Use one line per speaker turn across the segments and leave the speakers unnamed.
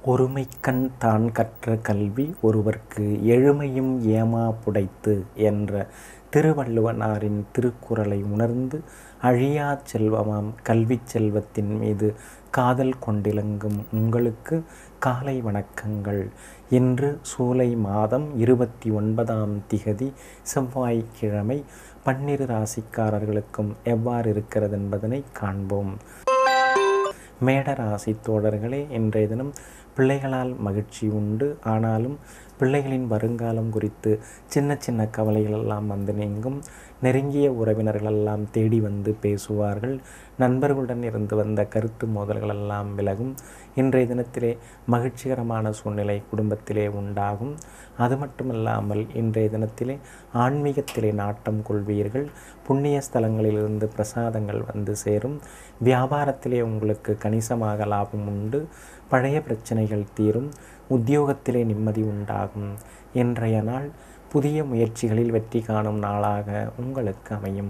ஒருமைக்கண் தான் கற்ற கல்வி ஒருவர்க்கு எழுமையும் ஏமா புடைத்து என்ற திருவள்ளுவனாரின் திருக்குறளை உணர்ந்து அழியா செல்வமாம் கல்விச் செல்வத்தின் மீது காதல் கொண்டிலங்கும் உங்களுக்கு காலை வணக்கங்கள் இன்று சூலை மாதம் இருபத்தி ஒன்பதாம் திகதி செவ்வாய்க்கிழமை பன்னிரு ராசிக்காரர்களுக்கும் எவ்வாறு இருக்கிறது என்பதனை காண்போம் மேடராசி தோழர்களே இன்றைய தினம் பிள்ளைகளால் மகிழ்ச்சி உண்டு ஆனாலும் பிள்ளைகளின் வருங்காலம் குறித்து சின்ன சின்ன கவலைகள் எல்லாம் வந்து நீங்கும் நெருங்கிய உறவினர்களெல்லாம் தேடி வந்து பேசுவார்கள் நண்பர்களுடன் இருந்து வந்த கருத்து மோதல்களெல்லாம் விலகும் இன்றைய தினத்திலே மகிழ்ச்சிகரமான சூழ்நிலை குடும்பத்திலே உண்டாகும் அது மட்டுமல்லாமல் இன்றைய தினத்திலே ஆன்மீகத்திலே நாட்டம் கொள்வீர்கள் புண்ணிய ஸ்தலங்களிலிருந்து பிரசாதங்கள் வந்து சேரும் வியாபாரத்திலே உங்களுக்கு கணிசமாக லாபம் உண்டு பழைய பிரச்சனைகள் தீரும் உத்தியோகத்திலே நிம்மதி உண்டாகும் இன்றைய நாள் புதிய முயற்சிகளில் வெற்றி காணும் நாளாக உங்களுக்கு அமையும்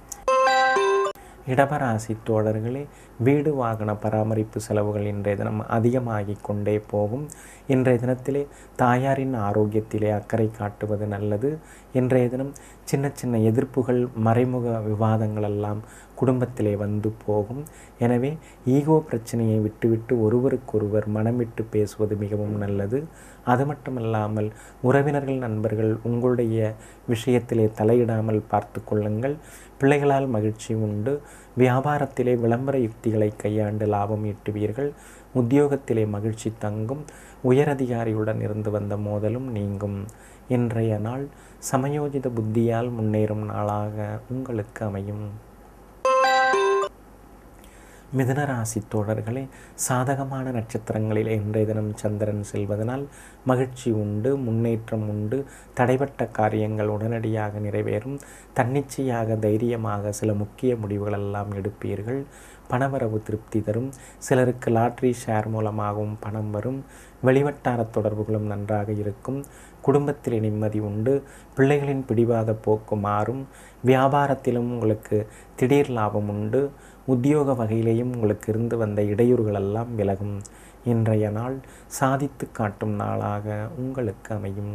இடபராசி தோழர்களே வீடு வாகன பராமரிப்பு செலவுகள் இன்றைய தினம் அதிகமாகி கொண்டே போகும் இன்றைய தினத்திலே தாயாரின் ஆரோக்கியத்திலே அக்கறை காட்டுவது நல்லது இன்றைய தினம் சின்ன சின்ன எதிர்ப்புகள் மறைமுக விவாதங்கள் எல்லாம் குடும்பத்திலே வந்து போகும் எனவே ஈகோ பிரச்சனையை விட்டுவிட்டு ஒருவருக்கொருவர் மனம் விட்டு பேசுவது மிகவும் நல்லது அது மட்டுமல்லாமல் உறவினர்கள் நண்பர்கள் உங்களுடைய விஷயத்திலே தலையிடாமல் பார்த்து கொள்ளுங்கள் பிள்ளைகளால் மகிழ்ச்சி உண்டு வியாபாரத்திலே விளம்பர யுக்திகளை கையாண்டு லாபம் ஈட்டுவீர்கள் உத்தியோகத்திலே மகிழ்ச்சி தங்கும் உயரதிகாரியுடன் இருந்து வந்த மோதலும் நீங்கும் இன்றைய நாள் சமயோஜித புத்தியால் முன்னேறும் நாளாக உங்களுக்கு அமையும் மிதனராசி தோழர்களே சாதகமான நட்சத்திரங்களில் இன்றைய தினம் சந்திரன் செல்வதனால் மகிழ்ச்சி உண்டு முன்னேற்றம் உண்டு தடைப்பட்ட காரியங்கள் உடனடியாக நிறைவேறும் தன்னிச்சையாக தைரியமாக சில முக்கிய முடிவுகளெல்லாம் எடுப்பீர்கள் பணவரவு திருப்தி தரும் சிலருக்கு லாட்ரி ஷேர் மூலமாகவும் பணம் வரும் வெளிவட்டார தொடர்புகளும் நன்றாக இருக்கும் குடும்பத்தில் நிம்மதி உண்டு பிள்ளைகளின் பிடிவாத போக்கு மாறும் வியாபாரத்திலும் உங்களுக்கு திடீர் லாபம் உண்டு உத்தியோக வகையிலேயும் உங்களுக்கு இருந்து வந்த இடையூறுகளெல்லாம் விலகும் இன்றைய நாள் சாதித்து காட்டும் நாளாக உங்களுக்கு அமையும்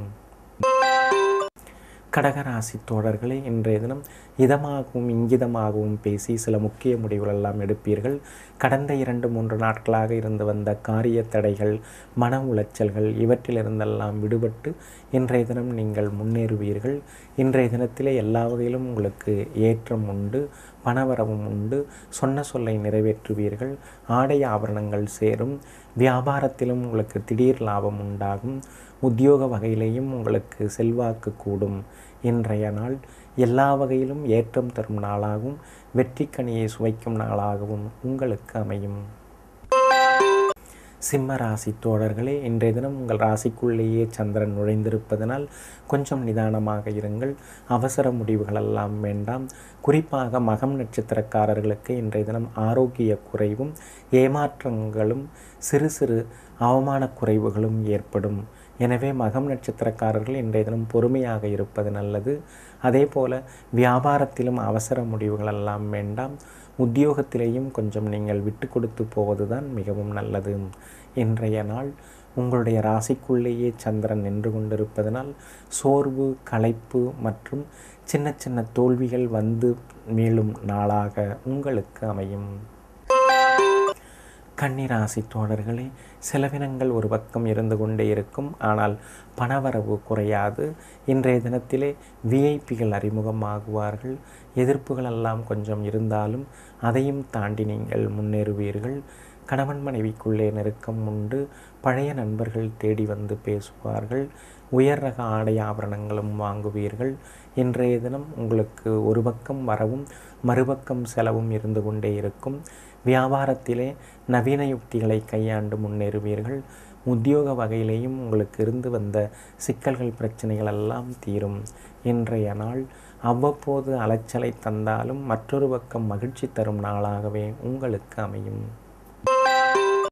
கடகராசி தோழர்களே இன்றைய தினம் இதமாகவும் இங்கிதமாகவும் பேசி சில முக்கிய முடிவுகளெல்லாம் எடுப்பீர்கள் கடந்த இரண்டு மூன்று நாட்களாக இருந்து வந்த காரிய தடைகள் மன உளைச்சல்கள் இவற்றிலிருந்தெல்லாம் விடுபட்டு இன்றைய தினம் நீங்கள் முன்னேறுவீர்கள் இன்றைய தினத்திலே எல்லா வகையிலும் உங்களுக்கு ஏற்றம் உண்டு பணவரவும் உண்டு சொன்ன சொல்லை நிறைவேற்றுவீர்கள் ஆடை ஆபரணங்கள் சேரும் வியாபாரத்திலும் உங்களுக்கு திடீர் லாபம் உண்டாகும் உத்தியோக வகையிலேயும் உங்களுக்கு செல்வாக்கு கூடும் இன்றைய நாள் எல்லா வகையிலும் ஏற்றம் தரும் நாளாகவும் வெற்றிக்கனியை சுவைக்கும் நாளாகவும் உங்களுக்கு அமையும் சிம்ம ராசி தோழர்களே இன்றைய தினம் உங்கள் ராசிக்குள்ளேயே சந்திரன் நுழைந்திருப்பதனால் கொஞ்சம் நிதானமாக இருங்கள் அவசர முடிவுகளெல்லாம் வேண்டாம் குறிப்பாக மகம் நட்சத்திரக்காரர்களுக்கு இன்றைய தினம் ஆரோக்கிய குறைவும் ஏமாற்றங்களும் சிறு சிறு அவமான குறைவுகளும் ஏற்படும் எனவே மகம் நட்சத்திரக்காரர்கள் இன்றைய தினம் பொறுமையாக இருப்பது நல்லது அதே போல் வியாபாரத்திலும் அவசர முடிவுகளெல்லாம் வேண்டாம் உத்தியோகத்திலேயும் கொஞ்சம் நீங்கள் விட்டு கொடுத்து போவதுதான் மிகவும் நல்லது இன்றைய நாள் உங்களுடைய ராசிக்குள்ளேயே சந்திரன் நின்று கொண்டிருப்பதனால் சோர்வு களைப்பு மற்றும் சின்ன சின்ன தோல்விகள் வந்து மீளும் நாளாக உங்களுக்கு அமையும் கன்னிராசி தோழர்களே செலவினங்கள் ஒரு பக்கம் இருந்து கொண்டே இருக்கும் ஆனால் பணவரவு குறையாது இன்றைய தினத்திலே விஐபிகள் அறிமுகமாகுவார்கள் எதிர்ப்புகள் எல்லாம் கொஞ்சம் இருந்தாலும் அதையும் தாண்டி நீங்கள் முன்னேறுவீர்கள் கணவன் மனைவிக்குள்ளே நெருக்கம் உண்டு பழைய நண்பர்கள் தேடி வந்து பேசுவார்கள் உயர் ரக ஆடை ஆபரணங்களும் வாங்குவீர்கள் இன்றைய தினம் உங்களுக்கு ஒரு பக்கம் வரவும் மறுபக்கம் செலவும் இருந்து கொண்டே இருக்கும் வியாபாரத்திலே நவீன யுக்திகளை கையாண்டு முன்னேறுவீர்கள் உத்தியோக வகையிலேயும் உங்களுக்கு இருந்து வந்த சிக்கல்கள் பிரச்சனைகள் எல்லாம் தீரும் இன்றைய நாள் அவ்வப்போது அலைச்சலை தந்தாலும் மற்றொரு பக்கம் மகிழ்ச்சி தரும் நாளாகவே உங்களுக்கு அமையும்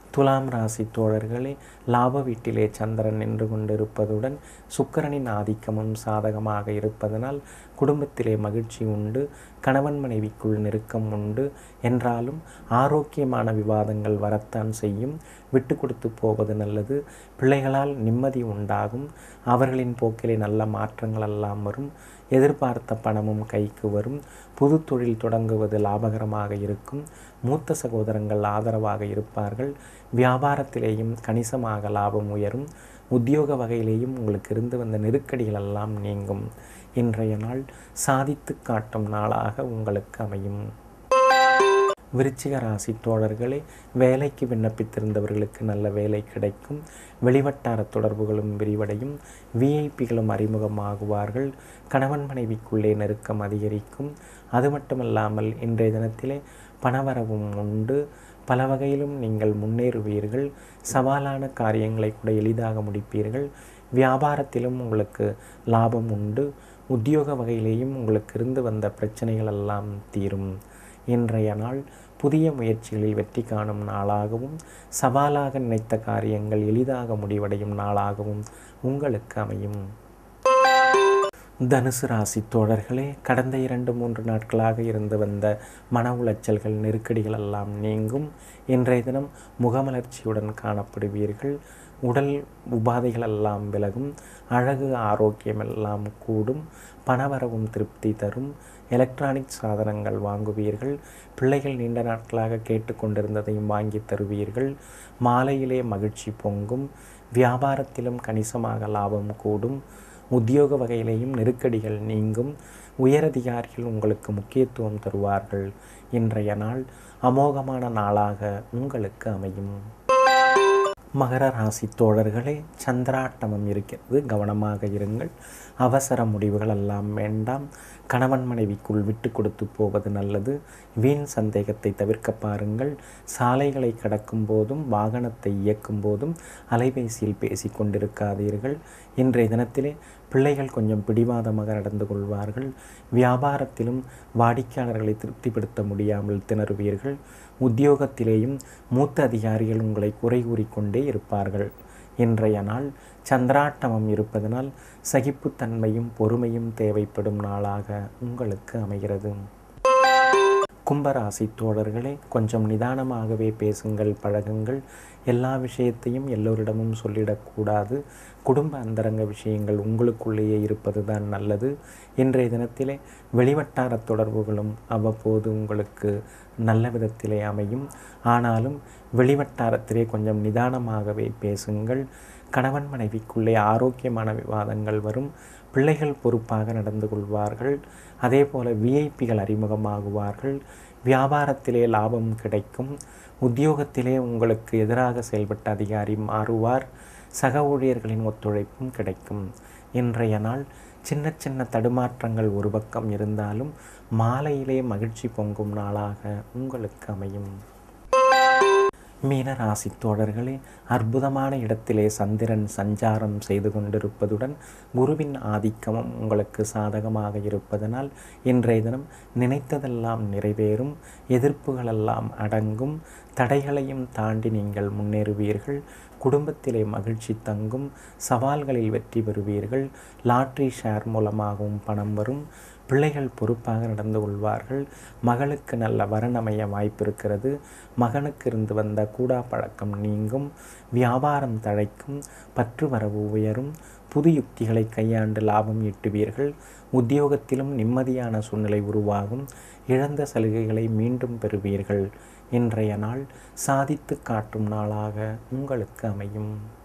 துலாம் ராசி தோழர்களே லாப வீட்டிலே சந்திரன் நின்று கொண்டிருப்பதுடன் சுக்கிரனின் ஆதிக்கமும் சாதகமாக இருப்பதனால் குடும்பத்திலே மகிழ்ச்சி உண்டு கணவன் மனைவிக்குள் நெருக்கம் உண்டு என்றாலும் ஆரோக்கியமான விவாதங்கள் வரத்தான் செய்யும் விட்டு கொடுத்து போவது நல்லது பிள்ளைகளால் நிம்மதி உண்டாகும் அவர்களின் போக்கிலே நல்ல மாற்றங்கள் எல்லாம் வரும் எதிர்பார்த்த பணமும் கைக்கு வரும் புது தொழில் தொடங்குவது லாபகரமாக இருக்கும் மூத்த சகோதரங்கள் ஆதரவாக இருப்பார்கள் வியாபாரத்திலேயும் கணிசமாக லாபம் உயரும் உத்தியோக வகையிலேயும் உங்களுக்கு இருந்து வந்த நெருக்கடிகள் எல்லாம் நீங்கும் இன்றைய நாள் சாதித்து காட்டும் நாளாக உங்களுக்கு அமையும் விருச்சிக ராசி தோழர்களே வேலைக்கு விண்ணப்பித்திருந்தவர்களுக்கு நல்ல வேலை கிடைக்கும் வெளிவட்டார தொடர்புகளும் விரிவடையும் விஐபிகளும் அறிமுகமாகுவார்கள் கணவன் மனைவிக்குள்ளே நெருக்கம் அதிகரிக்கும் அது மட்டுமல்லாமல் இன்றைய தினத்திலே பணவரவும் உண்டு பல வகையிலும் நீங்கள் முன்னேறுவீர்கள் சவாலான காரியங்களை கூட எளிதாக முடிப்பீர்கள் வியாபாரத்திலும் உங்களுக்கு லாபம் உண்டு உத்தியோக வகையிலேயும் உங்களுக்கு இருந்து வந்த பிரச்சனைகள் எல்லாம் தீரும் இன்றைய நாள் புதிய முயற்சிகளில் வெற்றி காணும் நாளாகவும் சவாலாக நினைத்த காரியங்கள் எளிதாக முடிவடையும் நாளாகவும் உங்களுக்கு அமையும் தனுசு ராசி தோழர்களே கடந்த இரண்டு மூன்று நாட்களாக இருந்து வந்த மன உளைச்சல்கள் நெருக்கடிகள் எல்லாம் நீங்கும் இன்றைய தினம் முகமலர்ச்சியுடன் காணப்படுவீர்கள் உடல் உபாதைகள் எல்லாம் விலகும் அழகு ஆரோக்கியம் எல்லாம் கூடும் பணவரவும் திருப்தி தரும் எலக்ட்ரானிக் சாதனங்கள் வாங்குவீர்கள் பிள்ளைகள் நீண்ட நாட்களாக கேட்டுக்கொண்டிருந்ததையும் வாங்கி தருவீர்கள் மாலையிலே மகிழ்ச்சி பொங்கும் வியாபாரத்திலும் கணிசமாக லாபம் கூடும் உத்தியோக வகையிலேயும் நெருக்கடிகள் நீங்கும் உயரதிகாரிகள் உங்களுக்கு முக்கியத்துவம் தருவார்கள் இன்றைய நாள் அமோகமான நாளாக உங்களுக்கு அமையும் மகர ராசி தோழர்களே சந்திராட்டமம் இருக்கிறது கவனமாக இருங்கள் அவசர முடிவுகள் எல்லாம் வேண்டாம் கணவன் மனைவிக்குள் விட்டு கொடுத்து போவது நல்லது வீண் சந்தேகத்தை தவிர்க்க பாருங்கள் சாலைகளை கடக்கும் போதும் வாகனத்தை இயக்கும் போதும் அலைபேசியில் பேசி கொண்டிருக்காதீர்கள் இன்றைய தினத்திலே பிள்ளைகள் கொஞ்சம் பிடிவாதமாக நடந்து கொள்வார்கள் வியாபாரத்திலும் வாடிக்கையாளர்களை திருப்திப்படுத்த முடியாமல் திணறுவீர்கள் உத்தியோகத்திலேயும் மூத்த அதிகாரிகள் உங்களை குறை கூறிக்கொண்டே இருப்பார்கள் இன்றைய நாள் சந்திராட்டமம் இருப்பதனால் சகிப்புத்தன்மையும் பொறுமையும் தேவைப்படும் நாளாக உங்களுக்கு அமைகிறது கும்பராசி தோழர்களே கொஞ்சம் நிதானமாகவே பேசுங்கள் பழகுங்கள் எல்லா விஷயத்தையும் எல்லோரிடமும் சொல்லிடக்கூடாது குடும்ப அந்தரங்க விஷயங்கள் உங்களுக்குள்ளேயே இருப்பது தான் நல்லது இன்றைய தினத்திலே வெளிவட்டார தொடர்புகளும் அவ்வப்போது உங்களுக்கு நல்ல விதத்திலே அமையும் ஆனாலும் வெளிவட்டாரத்திலே கொஞ்சம் நிதானமாகவே பேசுங்கள் கணவன் மனைவிக்குள்ளே ஆரோக்கியமான விவாதங்கள் வரும் பிள்ளைகள் பொறுப்பாக நடந்து கொள்வார்கள் அதே போல் விஐபிகள் அறிமுகமாகுவார்கள் வியாபாரத்திலே லாபம் கிடைக்கும் உத்தியோகத்திலே உங்களுக்கு எதிராக செயல்பட்ட அதிகாரி மாறுவார் சக ஊழியர்களின் ஒத்துழைப்பும் கிடைக்கும் இன்றைய நாள் சின்ன சின்ன தடுமாற்றங்கள் ஒரு பக்கம் இருந்தாலும் மாலையிலே மகிழ்ச்சி பொங்கும் நாளாக உங்களுக்கு அமையும் மீன ராசி தோழர்களே அற்புதமான இடத்திலே சந்திரன் சஞ்சாரம் செய்து கொண்டிருப்பதுடன் குருவின் ஆதிக்கமும் உங்களுக்கு சாதகமாக இருப்பதனால் இன்றைய தினம் நினைத்ததெல்லாம் நிறைவேறும் எதிர்ப்புகளெல்லாம் அடங்கும் தடைகளையும் தாண்டி நீங்கள் முன்னேறுவீர்கள் குடும்பத்திலே மகிழ்ச்சி தங்கும் சவால்களில் வெற்றி பெறுவீர்கள் லாட்ரி ஷேர் மூலமாகவும் பணம் வரும் பிள்ளைகள் பொறுப்பாக நடந்து கொள்வார்கள் மகளுக்கு நல்ல வரணமைய வாய்ப்பு இருக்கிறது மகனுக்கு இருந்து வந்த கூடா பழக்கம் நீங்கும் வியாபாரம் தழைக்கும் பற்று வரவு உயரும் புது யுக்திகளை கையாண்டு லாபம் ஈட்டுவீர்கள் உத்தியோகத்திலும் நிம்மதியான சூழ்நிலை உருவாகும் இழந்த சலுகைகளை மீண்டும் பெறுவீர்கள் இன்றைய நாள் சாதித்து காட்டும் நாளாக உங்களுக்கு அமையும்